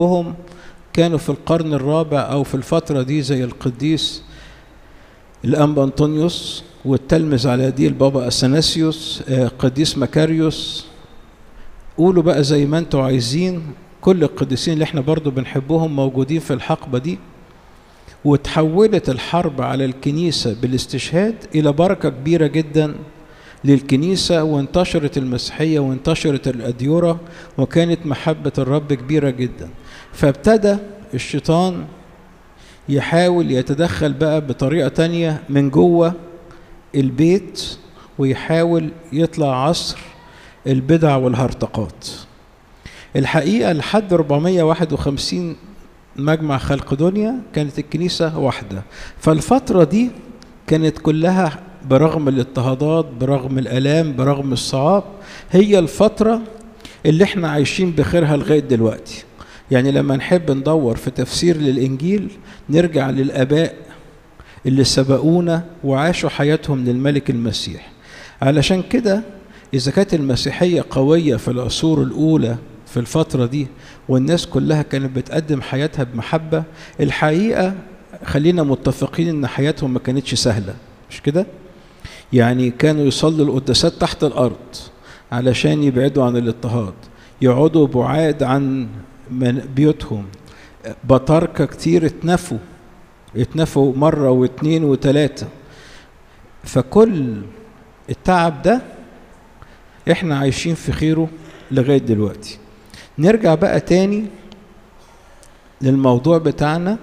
وهم كانوا في القرن الرابع أو في الفترة دي زي القديس الأنبا أنطونيوس والتلمذ على دي البابا أثناسيوس قديس مكاريوس قولوا بقى زي ما انتوا عايزين كل القديسين اللي احنا برضو بنحبهم موجودين في الحقبة دي وتحولت الحرب على الكنيسة بالاستشهاد إلى بركة كبيرة جدا للكنيسة وانتشرت المسيحية وانتشرت الأديرة وكانت محبة الرب كبيرة جدا فابتدى الشيطان يحاول يتدخل بقى بطريقة تانية من جوه البيت ويحاول يطلع عصر البدع والهرطقات الحقيقة لحد 451 مجمع خلق دنيا كانت الكنيسة واحدة فالفترة دي كانت كلها برغم الاضطهادات برغم الآلام برغم الصعاب هي الفترة اللي احنا عايشين بخيرها لغاية دلوقتي يعني لما نحب ندور في تفسير للإنجيل نرجع للآباء اللي سبقونا وعاشوا حياتهم للملك المسيح علشان كده إذا كانت المسيحية قوية في العصور الأولى في الفترة دي والناس كلها كانت بتقدم حياتها بمحبة الحقيقة خلينا متفقين إن حياتهم ما كانتش سهلة مش كده؟ يعني كانوا يصلوا القداسات تحت الأرض علشان يبعدوا عن الاضطهاد يقعدوا بعاد عن بيوتهم بطاركة كتير اتنفوا اتنفوا مرة واثنين وثلاثة فكل التعب ده احنا عايشين في خيره لغاية دلوقتي نرجع بقى تاني للموضوع بتاعنا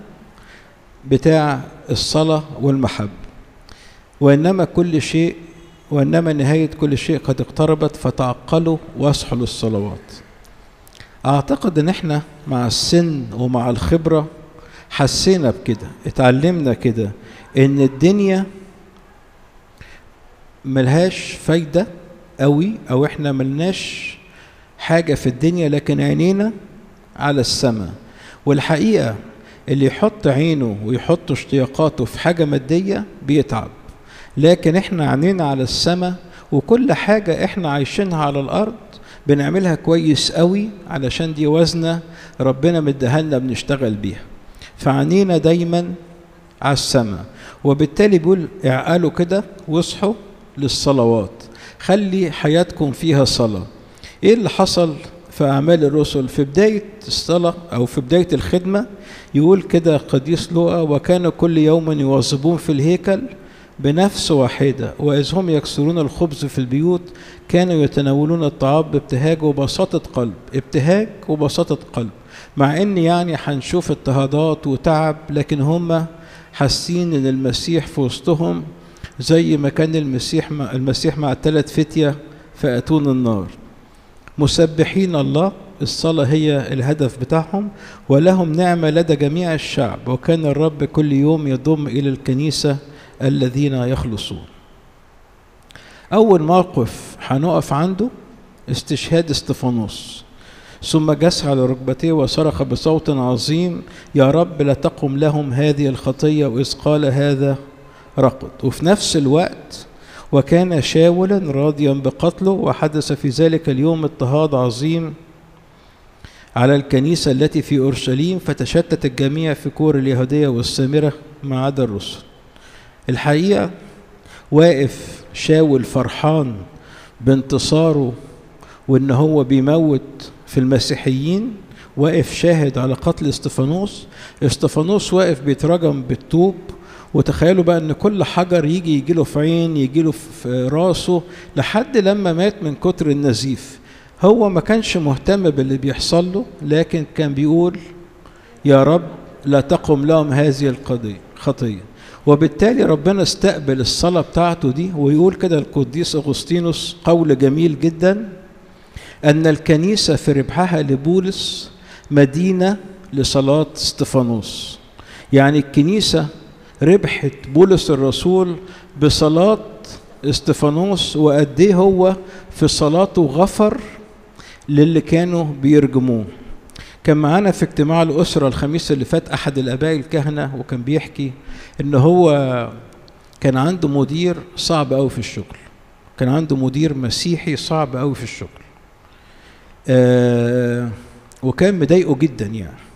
بتاع الصلاة والمحبة وإنما كل شيء وإنما نهاية كل شيء قد اقتربت فتعقلوا واصحوا للصلوات أعتقد إن إحنا مع السن ومع الخبرة حسينا بكده اتعلمنا كده إن الدنيا ملهاش فايدة قوي أو إحنا ملناش حاجة في الدنيا لكن عينينا على السماء والحقيقة اللي يحط عينه ويحط اشتياقاته في حاجة مادية بيتعب لكن احنا عينينا على السماء وكل حاجة احنا عايشينها على الأرض بنعملها كويس قوي علشان دي وزنة ربنا مديها لنا بنشتغل بيها فعنينا دايما على السماء وبالتالي بيقول اعقلوا كده واصحوا للصلوات خلي حياتكم فيها صلاة ايه اللي حصل في أعمال الرسل في بداية الصلاة أو في بداية الخدمة يقول كده قديس لوقا وكانوا كل يوم يواظبون في الهيكل بنفس واحدة وإذ هم يكسرون الخبز في البيوت كانوا يتناولون الطعام بابتهاج وبساطة قلب ابتهاج وبساطة قلب مع إن يعني هنشوف اضطهادات وتعب لكن هم حاسين إن المسيح في وسطهم زي ما كان المسيح مع المسيح مع الثلاث فتية فأتون النار مسبحين الله الصلاة هي الهدف بتاعهم ولهم نعمة لدى جميع الشعب وكان الرب كل يوم يضم إلى الكنيسة الذين يخلصون أول موقف هنقف عنده استشهاد استفانوس ثم جس على ركبتيه وصرخ بصوت عظيم يا رب لا تقم لهم هذه الخطية وإذ قال هذا رقد وفي نفس الوقت وكان شاولا راضيا بقتله وحدث في ذلك اليوم اضطهاد عظيم على الكنيسة التي في أورشليم فتشتت الجميع في كور اليهودية والسامرة ما عدا الرسل الحقيقة واقف شاول فرحان بانتصاره وان هو بيموت في المسيحيين واقف شاهد على قتل استفانوس استفانوس واقف بيترجم بالطوب وتخيلوا بقى ان كل حجر يجي يجي له في عين يجي له في راسه لحد لما مات من كتر النزيف هو ما كانش مهتم باللي بيحصل له لكن كان بيقول يا رب لا تقم لهم هذه القضية خطية وبالتالي ربنا استقبل الصلاة بتاعته دي ويقول كده القديس أغسطينوس قول جميل جدا أن الكنيسة في ربحها لبولس مدينة لصلاة استفانوس يعني الكنيسة ربحت بولس الرسول بصلاة استفانوس وقد ايه هو في صلاته غفر للي كانوا بيرجموه كان معانا في اجتماع الأسرة الخميس اللي فات أحد الآباء الكهنة وكان بيحكي إن هو كان عنده مدير صعب أوي في الشغل كان عنده مدير مسيحي صعب أوي في الشغل آه وكان مضايقه جدا يعني